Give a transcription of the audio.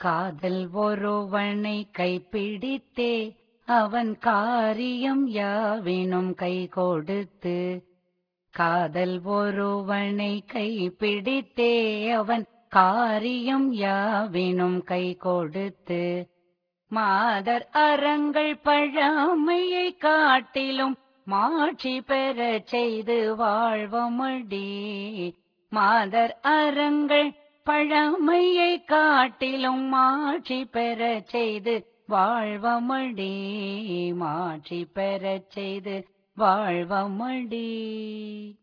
காதல் ஒருவனை கைப்பிடித்தே அவன் காரியம் யாவினும் கை கொடுத்து காதல் ஒருவனை கைப்பிடித்தே அவன் காரியம் யாவினும் கை கொடுத்து மாதர் அறங்கள் பழமையை காட்டிலும் மாட்சி பெறச் செய்து வாழ்வமடி மாதர் அறங்கள் பழமையை காட்டிலும் மாட்சி பெறச் செய்து வாழ்வமடி மாட்சி பெறச் செய்து வாழ்வமடி